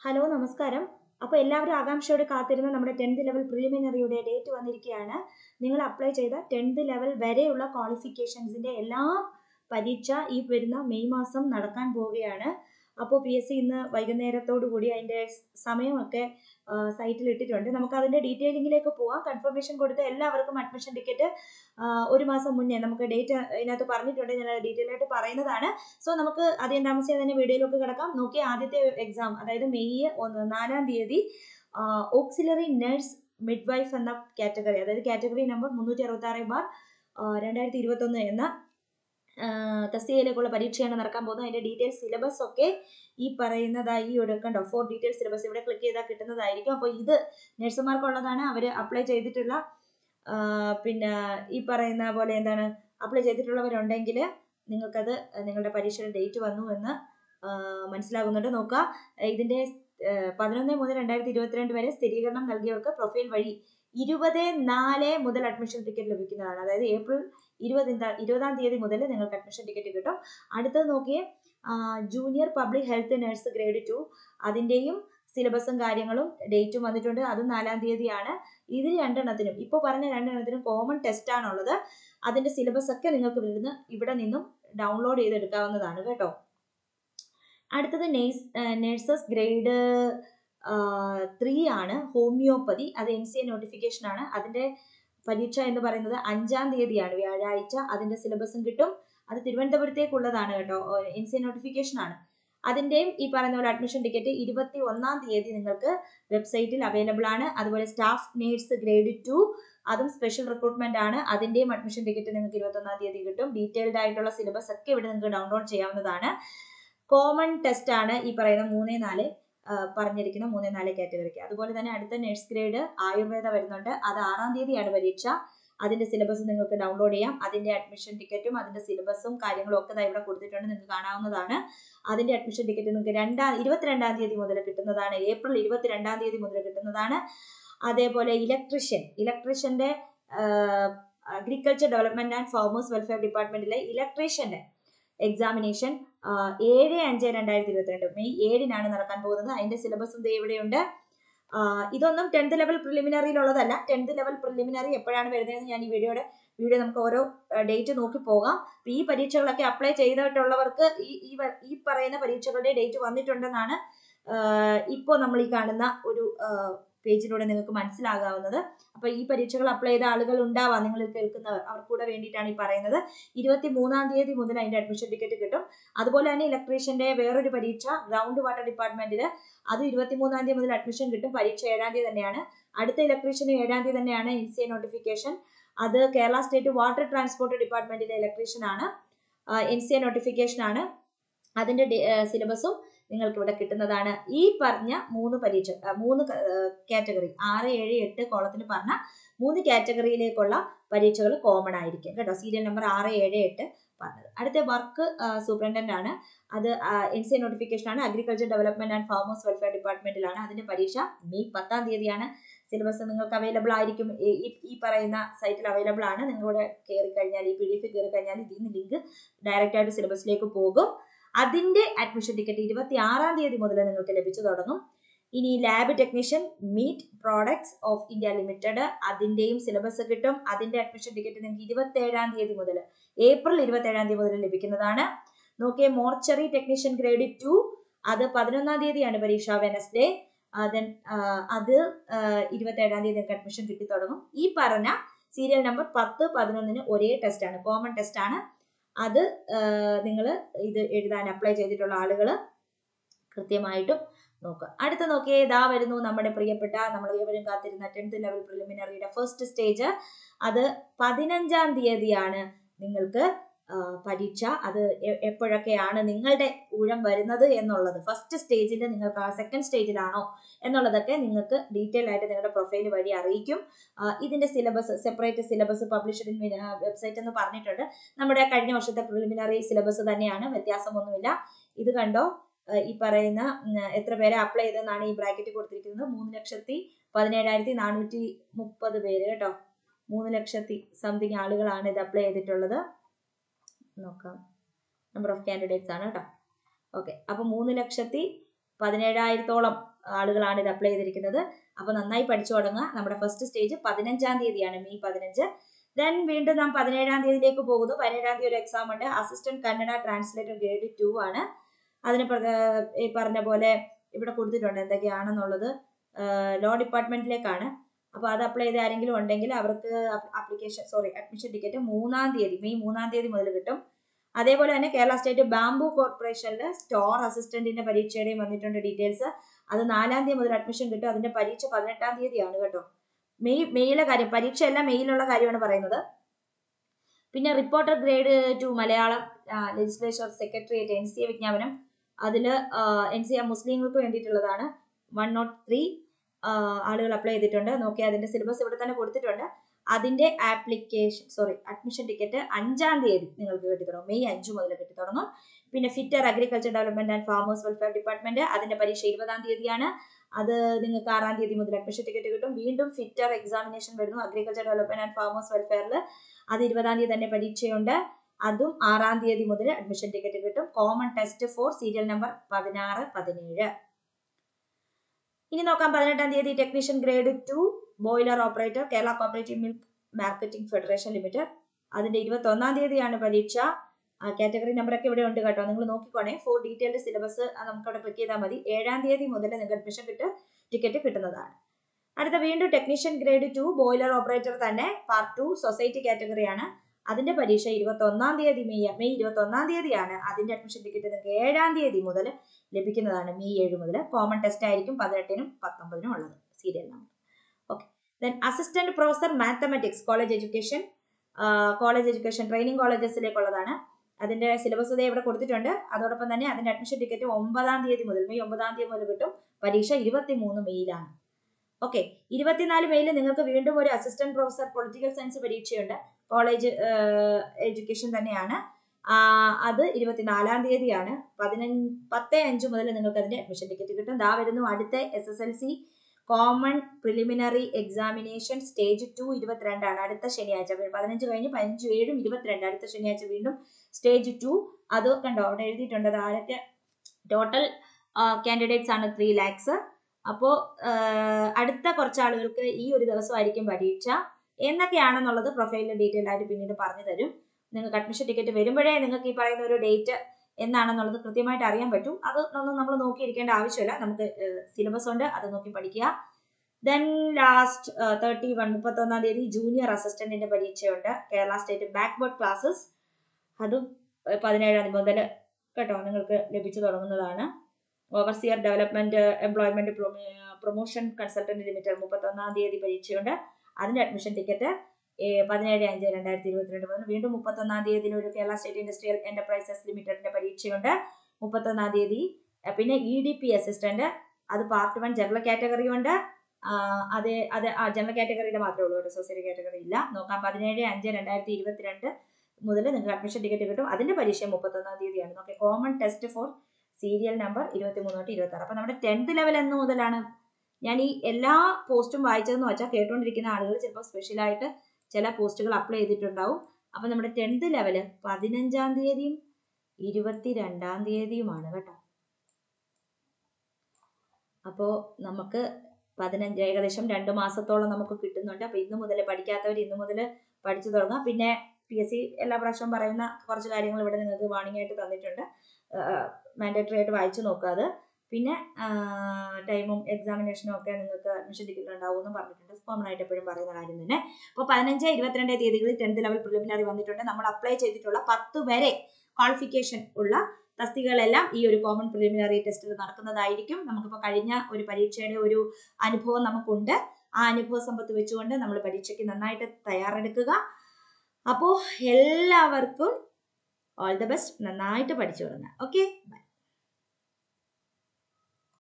hello നമസ്കാരം അപ്പോൾ എല്ലാവരും ആകാംക്ഷയോടെ കാത്തിരുന്ന നമ്മുടെ ടെൻത്ത് ലെവൽ പ്രിലിമിനറിയുടെ ഡേറ്റ് വന്നിരിക്കുകയാണ് നിങ്ങൾ അപ്ലൈ ചെയ്ത ടെൻത്ത് ലെവൽ വരെയുള്ള ക്വാളിഫിക്കേഷൻസിൻ്റെ എല്ലാ പരീക്ഷ ഈ വരുന്ന മെയ് മാസം നടക്കാൻ പോവുകയാണ് അപ്പോൾ പി എസ് സി ഇന്ന് വൈകുന്നേരത്തോടു കൂടി അതിൻ്റെ സമയമൊക്കെ സൈറ്റിൽ ഇട്ടിട്ടുണ്ട് നമുക്ക് അതിൻ്റെ ഡീറ്റെയിലിങ്ങിലേക്ക് പോവാം കൺഫർമേഷൻ കൊടുത്ത എല്ലാവർക്കും അഡ്മിഷൻ ടിക്കറ്റ് ഒരു മാസം മുന്നേ നമുക്ക് ഡേറ്റ് ഇതിനകത്ത് പറഞ്ഞിട്ടുണ്ട് ഞാൻ ഡീറ്റെയിൽ ആയിട്ട് പറയുന്നതാണ് സോ നമുക്ക് അധികം താമസിയാതെ തന്നെ വീഡിയോയിലേക്ക് കിടക്കാം നോക്കി ആദ്യത്തെ എക്സാം അതായത് മെയ് ഒന്ന് നാലാം തീയതി ഓക്സിലറി നഴ്സ് മിഡ് വൈഫ് എന്ന കാറ്റഗറി അതായത് കാറ്റഗറി നമ്പർ മുന്നൂറ്റി അറുപത്തി ആറ് ബാർ രണ്ടായിരത്തി ഇരുപത്തൊന്ന് എന്ന തസ്തികയിലേക്കുള്ള പരീക്ഷയാണ് നടക്കാൻ പോകുന്നത് അതിൻ്റെ ഡീറ്റെയിൽസ് സിലബസ് ഒക്കെ ഈ പറയുന്നതായി ഈ എടുക്കണ്ടോ ഫോർ ഡീറ്റെയിൽസ് സിലബസ് ഇവിടെ ക്ലിക്ക് ചെയ്താൽ കിട്ടുന്നതായിരിക്കും അപ്പോൾ ഇത് നഴ്സുമാർക്കുള്ളതാണ് അവർ അപ്ലൈ ചെയ്തിട്ടുള്ള പിന്നെ ഈ പറയുന്ന പോലെ എന്താണ് അപ്ലൈ ചെയ്തിട്ടുള്ളവരുണ്ടെങ്കിൽ നിങ്ങൾക്കത് നിങ്ങളുടെ പരീക്ഷയുടെ ഡേറ്റ് വന്നു എന്ന് മനസ്സിലാകുന്നുണ്ട് നോക്കുക ഇതിൻ്റെ പതിനൊന്ന് മുതൽ രണ്ടായിരത്തി ഇരുപത്തിരണ്ട് വരെ സ്ഥിരീകരണം നൽകിയവർക്ക് പ്രൊഫൈൽ വഴി ഇരുപത് നാല് മുതൽ അഡ്മിഷൻ ടിക്കറ്റ് ലഭിക്കുന്നതാണ് അതായത് ഏപ്രിൽ ഇരുപത് ഇരുപതാം തീയതി മുതൽ നിങ്ങൾക്ക് അഡ്മിഷൻ ടിക്കറ്റ് കിട്ടും അടുത്തത് നോക്കിയേ junior public health nurse grade two അതിൻ്റെയും സിലബസും കാര്യങ്ങളും ഡേറ്റും വന്നിട്ടുണ്ട് അതും നാലാം തീയതിയാണ് ഇതിൽ രണ്ടെണ്ണത്തിനും ഇപ്പോൾ പറഞ്ഞ രണ്ടെണ്ണത്തിനും കോമൺ ടെസ്റ്റ് ആണുള്ളത് അതിൻ്റെ സിലബസ് ഒക്കെ നിങ്ങൾക്ക് ഇവിടുന്ന് ഇവിടെ നിന്നും ഡൗൺലോഡ് ചെയ്തെടുക്കാവുന്നതാണ് കേട്ടോ അടുത്തത് നേഴ്സ് നേഴ്സസ് ഗ്രേഡ് ത്രീ ആണ് ഹോമിയോപ്പതി അത് എൻ സി എ നോട്ടിഫിക്കേഷൻ ആണ് അതിൻ്റെ പരീക്ഷ എന്ന് പറയുന്നത് അഞ്ചാം തീയതിയാണ് വ്യാഴാഴ്ച അതിൻ്റെ സിലബസും കിട്ടും അത് തിരുവനന്തപുരത്തേക്കുള്ളതാണ് കേട്ടോ എൻ സി എ നോട്ടിഫിക്കേഷൻ ആണ് അതിൻ്റെയും ഈ പറയുന്ന പോലെ അഡ്മിഷൻ ടിക്കറ്റ് ഇരുപത്തി ഒന്നാം തീയതി നിങ്ങൾക്ക് വെബ്സൈറ്റിൽ അവൈലബിൾ ആണ് അതുപോലെ സ്റ്റാഫ് നേഴ്സ് ഗ്രേഡ് ടു അതും സ്പെഷ്യൽ റിക്രൂട്ട്മെന്റ് ആണ് അതിൻ്റെയും അഡ്മിഷൻ ടിക്കറ്റ് നിങ്ങൾക്ക് ഇരുപത്തൊന്നാം തീയതി കിട്ടും ഡീറ്റെയിൽഡ് ആയിട്ടുള്ള സിലബസ് ഒക്കെ ഇവിടെ നിങ്ങൾക്ക് ഡൗൺലോഡ് ചെയ്യാവുന്നതാണ് കോമൺ ടെസ്റ്റ് ആണ് ഈ പറയുന്ന മൂന്ന് നാല് പറഞ്ഞിരിക്കുന്ന മൂന്ന് നാല് കാറ്റഗറിക്ക് അതുപോലെ തന്നെ അടുത്ത നഴ്സ് ഗ്രേഡ് ആയുർവേദ വരുന്നുണ്ട് അത് ആറാം തീയതിയാണ് പരീക്ഷ അതിന്റെ സിലബസ് നിങ്ങൾക്ക് ഡൗൺലോഡ് ചെയ്യാം അതിന്റെ അഡ്മിഷൻ ടിക്കറ്റും അതിന്റെ സിലബസും കാര്യങ്ങളും ഒക്കെ ഇവിടെ കൊടുത്തിട്ടുണ്ട് നിങ്ങൾക്ക് കാണാവുന്നതാണ് അതിന്റെ അഡ്മിഷൻ ടിക്കറ്റ് നിങ്ങൾക്ക് രണ്ടാം ഇരുപത്തിരണ്ടാം തീയതി മുതൽ കിട്ടുന്നതാണ് ഏപ്രിൽ ഇരുപത്തിരണ്ടാം തീയതി മുതൽ കിട്ടുന്നതാണ് അതേപോലെ ഇലക്ട്രീഷ്യൻ ഇലക്ട്രീഷ്യന്റെ agriculture development and farmers welfare ഡിപ്പാർട്ട്മെന്റിലെ ഇലക്ട്രീഷ്യന്റെ എക്സാമിനേഷൻ ഏഴ് അഞ്ച് രണ്ടായിരത്തി ഇരുപത്തിരണ്ട് മെയ് ഏഴിനാണ് നടക്കാൻ പോകുന്നത് അതിന്റെ സിലബസും ദേ ഇവിടെയുണ്ട് ഇതൊന്നും ടെൻത്ത് ലെവൽ പ്രിലിമിനറിയിലുള്ളതല്ല ടെൻത്ത് ലെവൽ പ്രിലിമിനറി എപ്പോഴാണ് വരുന്നതെന്ന് ഞാൻ ഈ വീഡിയോയുടെ വീഡിയോ നമുക്ക് ഓരോ ഡേറ്റ് നോക്കി പോകാം ഈ പരീക്ഷകളൊക്കെ അപ്ലൈ ചെയ്തിട്ടുള്ളവർക്ക് ഈ ഈ പറയുന്ന പരീക്ഷകളുടെ ഡേറ്റ് വന്നിട്ടുണ്ടെന്നാണ് ഇപ്പോൾ നമ്മൾ ഈ കാണുന്ന ഒരു പേജിലൂടെ നിങ്ങൾക്ക് മനസ്സിലാകാവുന്നത് അപ്പോൾ ഈ പരീക്ഷകൾ അപ്ലൈ ചെയ്ത ആളുകൾ ഉണ്ടാവാം നിങ്ങൾ കേൾക്കുന്നവർ അവർക്ക് കൂടെ വേണ്ടിയിട്ടാണ് ഈ പറയുന്നത് ഇരുപത്തി മൂന്നാം തീയതി മുതൽ അതിന്റെ അഡ്മിഷൻ ടിക്കറ്റ് കിട്ടും അതുപോലെ തന്നെ ഇലക്ട്രീഷ്യന്റെ വേറൊരു പരീക്ഷ ഗ്രൗണ്ട് വാട്ടർ ഡിപ്പാർട്ട്മെന്റിൽ അത് ഇരുപത്തി മൂന്നാം തീയതി മുതൽ അഡ്മിഷൻ കിട്ടും പരീക്ഷ ഏഴാം തീയതി തന്നെയാണ് അടുത്ത ഇലക്ട്രീഷ്യന് ഏഴാം തീയതി തന്നെയാണ് എൻ സി എ നോട്ടിഫിക്കേഷൻ അത് കേരള സ്റ്റേറ്റ് വാട്ടർ ട്രാൻസ്പോർട്ട് ഡിപ്പാർട്ട്മെന്റിലെ ഇലക്ട്രീഷ്യൻ ആണ് എൻ സി എ നോട്ടിഫിക്കേഷൻ ആണ് അതിന്റെ സിലബസും നിങ്ങൾക്ക് ഇവിടെ കിട്ടുന്നതാണ് ഈ പറഞ്ഞ മൂന്ന് പരീക്ഷ മൂന്ന് കാറ്റഗറി ആറ് ഏഴ് എട്ട് കോളത്തിൽ പറഞ്ഞ മൂന്ന് കാറ്റഗറിയിലേക്കുള്ള പരീക്ഷകൾ കോമൺ ആയിരിക്കും കേട്ടോ സീരിയൽ നമ്പർ ആറ് ഏഴ് എട്ട് പറഞ്ഞത് അടുത്ത വർക്ക് സൂപ്രണ്ടന്റ് ആണ് അത് എൻ സി നോട്ടിഫിക്കേഷൻ ആണ് agriculture development and farmers welfare ഡിപ്പാർട്ട്മെന്റിലാണ് അതിന്റെ പരീക്ഷ മെയ് പത്താം തീയതിയാണ് സിലബസ് നിങ്ങൾക്ക് അവൈലബിൾ ആയിരിക്കും ഈ പറയുന്ന സൈറ്റിൽ അവൈലബിൾ ആണ് നിങ്ങളുടെ കയറി കഴിഞ്ഞാൽ ഈ പി ഡി എഫ് കയറി കഴിഞ്ഞാൽ ഇതിൽ നിന്ന് ലിങ്ക് ഡയറക്റ്റ് ആയിട്ട് സിലബസിലേക്ക് പോകും അതിന്റെ അഡ്മിഷൻ ടിക്കറ്റ് ഇരുപത്തി ആറാം തീയതി മുതൽ നിങ്ങൾക്ക് ലഭിച്ചു തുടങ്ങും ഇനി lab technician meat products of India limited അതിന്റെയും സിലബസ് കിട്ടും അതിന്റെ അഡ്മിഷൻ ടിക്കറ്റ് നിങ്ങൾക്ക് ഇരുപത്തി ഏഴാം തീയതി മുതൽ ഏപ്രിൽ ഇരുപത്തി ഏഴാം തീയതി മുതൽ ലഭിക്കുന്നതാണ് നോക്കിയേ മോർച്ചറി ടെക്നീഷ്യൻ ഗ്രേഡ് ടു അത് പതിനൊന്നാം തീയതിയാണ് പരീക്ഷ വെനസ്ഡേ ദെൻ അത് ഇരുപത്തി ഏഴാം തീയതി നിങ്ങൾക്ക് അഡ്മിഷൻ കിട്ടി തുടങ്ങും ഈ പറഞ്ഞ സീരിയൽ നമ്പർ പത്ത് പതിനൊന്നിന് ഒരേ ടെസ്റ്റ് ആണ് കോമൺ ടെസ്റ്റ് ആണ് അത് നിങ്ങൾ ഇത് എഴുതാൻ അപ്ലൈ ചെയ്തിട്ടുള്ള ആളുകൾ കൃത്യമായിട്ടും നോക്കുക അടുത്ത നോക്കിയേ ഇതാ വരുന്നു നമ്മുടെ പ്രിയപ്പെട്ട നമ്മൾ ഏവരും കാത്തിരുന്ന ടെൻത്ത് ലെവൽ പ്രിലിമിനറിയുടെ ഫസ്റ്റ് സ്റ്റേജ് അത് പതിനഞ്ചാം തീയതിയാണ് നിങ്ങൾക്ക് പരീക്ഷ അത് എപ്പോഴൊക്കെയാണ് നിങ്ങളുടെ ഊഴം വരുന്നത് എന്നുള്ളത് ഫസ്റ്റ് സ്റ്റേജിൽ നിങ്ങൾക്ക് ആ സെക്കൻഡ് സ്റ്റേജിലാണോ എന്നുള്ളതൊക്കെ നിങ്ങൾക്ക് ഡീറ്റെയിൽ ആയിട്ട് നിങ്ങളുടെ പ്രൊഫൈൽ വഴി അറിയിക്കും ഇതിന്റെ syllabus separate syllabus published in website എന്ന് പറഞ്ഞിട്ടുണ്ട് നമ്മുടെ കഴിഞ്ഞ വർഷത്തെ പ്രിലിമിനറി സിലബസ് തന്നെയാണ് വ്യത്യാസമൊന്നുമില്ല ഇത് കണ്ടോ ഈ പറയുന്ന എത്ര പേരെ അപ്ലൈ ചെയ്തെന്നാണ് ഈ ബ്രാക്കറ്റ് കൊടുത്തിരിക്കുന്നത് മൂന്ന് ലക്ഷത്തി പതിനേഴായിരത്തി നാനൂറ്റി മുപ്പത് പേര് കേട്ടോ മൂന്ന് ലക്ഷത്തി സംതിങ് ആളുകളാണ് ഇത് അപ്ലൈ ചെയ്തിട്ടുള്ളത് നോക്കാം നമ്പർ ഓഫ് കാൻഡിഡേറ്റ്സ് ആണ് കേട്ടോ ഓക്കെ അപ്പോൾ മൂന്ന് ലക്ഷത്തി പതിനേഴായിരത്തോളം ആളുകളാണ് ഇത് അപ്ലൈ ചെയ്തിരിക്കുന്നത് അപ്പൊ നന്നായി പഠിച്ചു തുടങ്ങുക നമ്മുടെ ഫസ്റ്റ് സ്റ്റേജ് പതിനഞ്ചാം തീയതിയാണ് മെയ് പതിനഞ്ച് ദെൻ വീണ്ടും നാം പതിനേഴാം തീയതിയിലേക്ക് പോകുന്നു പതിനേഴാം തീയതി ഒരു എക്സാം ഉണ്ട് assistant Kannada translator grade two ആണ് അതിന് പ്രക- ഈ പറഞ്ഞ പോലെ ഇവിടെ കൊടുത്തിട്ടുണ്ട് എന്തൊക്കെയാണെന്നുള്ളത് ലോ ഡിപ്പാർട്ട്മെന്റിലേക്കാണ് അപ്പോൾ അത് അപ്ലൈ ചെയ്ത് ആരെങ്കിലും ഉണ്ടെങ്കിൽ അവർക്ക് ആപ്ലിക്കേഷൻ സോറി അഡ്മിഷൻ ടിക്കറ്റ് മൂന്നാം തീയതി മെയ് മൂന്നാം തീയതി മുതൽ കിട്ടും അതേപോലെ തന്നെ കേരള സ്റ്റേറ്റ് ബാംബു കോർപ്പറേഷനിൽ സ്റ്റോർ അസിസ്റ്റന്റിന്റെ പരീക്ഷയുടെയും വന്നിട്ടുണ്ട് ഡീറ്റെയിൽസ് അത് നാലാം തീയതി മുതൽ അഡ്മിഷൻ കിട്ടും അതിന്റെ പരീക്ഷ പതിനെട്ടാം തീയതിയാണ് കേട്ടോ മെയ് മെയ്യിലെ കാര്യം പരീക്ഷ എല്ലാം മെയ്യിലുള്ള കാര്യമാണ് പറയുന്നത് പിന്നെ reporter grade two Malayalam legislature secretariat N C A വിജ്ഞാപനം അതിൽ എൻ സി എ മുസ്ലിങ്ങൾക്ക് വേണ്ടിയിട്ടുള്ളതാണ് വൺ നോട്ട് ത്രീ ആളുകൾ അപ്ലൈ ചെയ്തിട്ടുണ്ട് നോക്കി അതിന്റെ സിലബസ് ഇവിടെ തന്നെ കൊടുത്തിട്ടുണ്ട് അതിന്റെ ആപ്ലിക്കേഷൻ സോറി അഡ്മിഷൻ ടിക്കറ്റ് അഞ്ചാം തീയതി നിങ്ങൾക്ക് കിട്ടി തുടങ്ങും മെയ് അഞ്ച് മുതൽ കിട്ടി തുടങ്ങും പിന്നെ fitter agriculture development and farmers welfare department അതിന്റെ പരീക്ഷ ഇരുപതാം തീയതിയാണ് അത് നിങ്ങൾക്ക് ആറാം തീയതി മുതൽ അഡ്മിഷൻ ടിക്കറ്റ് കിട്ടും വീണ്ടും ഫിറ്റർ എക്സാമിനേഷൻ വരുന്നു അഗ്രികൾച്ചർ ഡെവലപ്മെന്റ് ആൻഡ് ഫാമേഴ്സ് വെൽഫെയറിൽ അത് ഇരുപതാം തീയതി തന്നെ പരീക്ഷയുണ്ട് അതും ആറാം തീയതി മുതൽ അഡ്മിഷൻ ടിക്കറ്റ് കിട്ടും common test for serial number പതിനാറ് പതിനേഴ് ഇനി നോക്കാം പതിനെട്ടാം തീയതി technician grade two boiler operator Kerala cooperative milk marketing federation limited അതിന്റെ ഇരുപത്തി ഒന്നാം തീയതിയാണ് പരീക്ഷ കാറ്റഗറി നമ്പറൊക്കെ ഇവിടെ ഉണ്ട് കേട്ടോ നിങ്ങൾ നോക്കിക്കോണേ ഫോർ ഡീറ്റെയിൽഡ് സിലബസ് നമുക്ക് അവിടെ ക്ലിക്ക് ചെയ്താൽ മതി ഏഴാം തീയതി മുതൽ നിങ്ങൾക്ക് അഡ്മിഷൻ കിട്ടും ടിക്കറ്റ് കിട്ടുന്നതാണ് അടുത്ത വീണ്ടും technician grade two boiler operator തന്നെ പാർട്ട് ടു സൊസൈറ്റി കാറ്റഗറിയാണ് അതിന്റെ പരീക്ഷ ഇരുപത്തി ഒന്നാം തീയതി മെയ് മെയ് ഇരുപത്തി ഒന്നാം തീയതിയാണ് അതിന്റെ അഡ്മിഷൻ ടിക്കറ്റ് നിങ്ങൾക്ക് ഏഴാം തീയതി മുതൽ ലഭിക്കുന്നതാണ് മെയ് ഏഴ് മുതൽ കോമൺ ടെസ്റ്റ് ആയിരിക്കും പതിനെട്ടിനും പത്തൊമ്പതിനും ഉള്ളത് serial number okay then assistant professor mathematics college education college education training കോളേജസിലേക്കുള്ളതാണ് അതിന്റെ സിലബസ് ഇതേ ഇവിടെ കൊടുത്തിട്ടുണ്ട് അതോടൊപ്പം തന്നെ അതിന്റെ അഡ്മിഷൻ ടിക്കറ്റ് ഒമ്പതാം തീയതി മുതൽ മെയ് ഒമ്പതാം തീയതി മുതൽ കിട്ടും പരീക്ഷ ഇരുപത്തി മൂന്ന് മെയ്യിലാണ് ഓക്കെ ഇരുപത്തിനാല് മെയ്യിൽ നിങ്ങൾക്ക് വീണ്ടും ഒരു അസിസ്റ്റന്റ് പ്രൊഫസർ പൊളിറ്റിക്കൽ സയൻസ് പരീക്ഷയുണ്ട് കോളേജ് എഡ്യൂക്കേഷൻ തന്നെയാണ് ആ, അത് ഇരുപത്തിനാലാം തീയതിയാണ് പതിനഞ്ച് പത്ത് അഞ്ച് മുതൽ നിങ്ങൾക്ക് അതിന്റെ അഡ്മിഷൻ ടിക്കറ്റ് കിട്ടും ദാ വരുന്നു അടുത്ത S S L C common preliminary examination stage two ഇരുപത്തിരണ്ടാണ് അടുത്ത ശനിയാഴ്ച പതിനഞ്ച് കഴിഞ്ഞ് പതിനഞ്ച് ഏഴും ഇരുപത്തിരണ്ട് അടുത്ത ശനിയാഴ്ച വീണ്ടും സ്റ്റേജ് ടു അത് കണ്ടോ അവിടെ എഴുതിയിട്ടുണ്ട് അത് ആരൊക്കെ ടോട്ടൽ കാൻഡിഡേറ്റ്സ് ആണ് ത്രീ ലാക്സ് അപ്പോൾ അടുത്ത കുറച്ച് ആളുകൾക്ക് ഈ ഒരു ദിവസമായിരിക്കും പരീക്ഷ എന്നൊക്കെയാണെന്നുള്ളത് പ്രൊഫൈലിൽ ഡീറ്റെയിൽ ആയിട്ട് പിന്നീട് പറഞ്ഞു തരും നിങ്ങൾക്ക് അഡ്മിഷൻ ടിക്കറ്റ് വരുമ്പോഴേ നിങ്ങൾക്ക് ഈ പറയുന്ന ഒരു ഡേറ്റ് എന്നാണെന്നുള്ളത് കൃത്യമായിട്ട് അറിയാൻ പറ്റും അത് ഒന്നും നമ്മൾ നോക്കിയിരിക്കേണ്ട ആവശ്യമില്ല നമുക്ക് സിലബസ് ഉണ്ട് അത് നോക്കി പഠിക്കുക ദെൻ ലാസ്റ്റ് തേർട്ടി വൺ മുപ്പത്തൊന്നാം തീയതി ജൂനിയർ അസിസ്റ്റന്റിന്റെ പരീക്ഷയുണ്ട് കേരള സ്റ്റേറ്റ് ബാക്ക്വേർഡ് ക്ലാസ്സസ് അതും ഏഹ്, പതിനേഴാം തീയതി മുതൽ കേട്ടോ നിങ്ങൾക്ക് ലഭിച്ചു തുടങ്ങുന്നതാണ് overseer development employment promotion consultant limited മുപ്പത്തൊന്നാം തീയതി പരീക്ഷയുണ്ട് അതിന്റെ അഡ്മിഷൻ ടിക്കറ്റ് പതിനേഴ് അഞ്ച് രണ്ടായിരത്തി ഇരുപത്തിരണ്ട് മുതൽ വീണ്ടും മുപ്പത്തൊന്നാം തീയതി ഒരു കേരള സ്റ്റേറ്റ് ഇൻഡസ്ട്രിയൽ എന്റർപ്രൈസസ് ലിമിറ്റഡിന്റെ പരീക്ഷയുണ്ട് മുപ്പത്തൊന്നാം തീയതി അഹ് പിന്നെ ഇ ഡി പി അസിസ്റ്റന്റ് അത് പാർട്ട് വൺ ജനറൽ കാറ്റഗറി ഉണ്ട് അത് അത് ആ ജനറൽ കാറ്റഗറിയുടെ മാത്രമേ ഉള്ളൂ കേട്ടോ സൊസൈറ്റി കാറ്റഗറി ഇല്ല നോക്കാം പതിനേഴ് അഞ്ച് രണ്ടായിരത്തി ഇരുപത്തിരണ്ട് മുതൽ നിങ്ങൾക്ക് അഡ്മിഷൻ ടിക്കറ്റ് കിട്ടും അതിന്റെ പരീക്ഷ മുപ്പത്തൊന്നാം തീയതിയാണ് നോക്കി common test for serial number ഇരുപത്തി മൂന്ന് തൊട്ട് ഇരുപത്തി ആറ് അപ്പൊ നമ്മുടെ ടെൻത്ത് ലെവൽ എന്ന് മുതലാണ് ഞാൻ ഈ എല്ലാ പോസ്റ്റും വായിച്ചതെന്ന് വെച്ചാൽ കേട്ടുകൊണ്ടിരിക്കുന്ന ആളുകൾ ചിലപ്പോൾ സ്പെഷ്യലായിട്ട് ചില പോസ്റ്റുകൾ അപ്ലൈ ചെയ്തിട്ടുണ്ടാവും അപ്പൊ നമ്മുടെ ടെൻത്ത് ലെവല് പതിനഞ്ചാം തീയതിയും ഇരുപത്തിരണ്ടാം തീയതിയുമാണ് കേട്ടോ അപ്പോൾ നമുക്ക് പതിനഞ്ച് ഏകദേശം രണ്ട് മാസത്തോളം നമുക്ക് കിട്ടുന്നുണ്ട് അപ്പൊ ഇന്ന് മുതൽ പഠിക്കാത്തവർ ഇന്ന് മുതൽ പഠിച്ചു തുടങ്ങാം പിന്നെ പി എസ് സി എല്ലാ പ്രാവശ്യവും പറയുന്ന കുറച്ച് കാര്യങ്ങൾ ഇവിടെ നിങ്ങൾക്ക് വാണിംഗ് ആയിട്ട് തന്നിട്ടുണ്ട് മാൻഡേറ്ററി ആയിട്ട് വായിച്ചു നോക്കുക അത് പിന്നെ ടൈമും എക്സാമിനേഷനും ഒക്കെ നിങ്ങൾക്ക് അഡ്മിഷൻ ടിക്കറ്റ് ഉണ്ടാവും എന്ന് പറഞ്ഞിട്ടുണ്ട് കോമൺ ആയിട്ട് എപ്പോഴും പറയുന്ന കാര്യം തന്നെ അപ്പോൾ പതിനഞ്ച് ഇരുപത്തിരണ്ട് തീയതികളിൽ ടെൻത്ത് ലെവൽ പ്രിലിമിനറി വന്നിട്ടുണ്ട് നമ്മൾ അപ്ലൈ ചെയ്തിട്ടുള്ള പത്ത് വരെ ക്വാളിഫിക്കേഷൻ ഉള്ള തസ്തികകളെല്ലാം ഈ ഒരു കോമൺ പ്രിലിമിനറി ടെസ്റ്റിൽ നടക്കുന്നതായിരിക്കും നമുക്കിപ്പോൾ കഴിഞ്ഞ ഒരു പരീക്ഷയുടെ ഒരു അനുഭവം നമുക്കുണ്ട് ആ അനുഭവ സമ്പത്ത് വെച്ചുകൊണ്ട് നമ്മൾ പരീക്ഷയ്ക്ക് നന്നായിട്ട് തയ്യാറെടുക്കുക അപ്പോൾ എല്ലാവർക്കും ഓൾ ദ ബെസ്റ്റ് നന്നായിട്ട് പഠിച്ചു തുടങ്ങാം ഓക്കെ ബൈ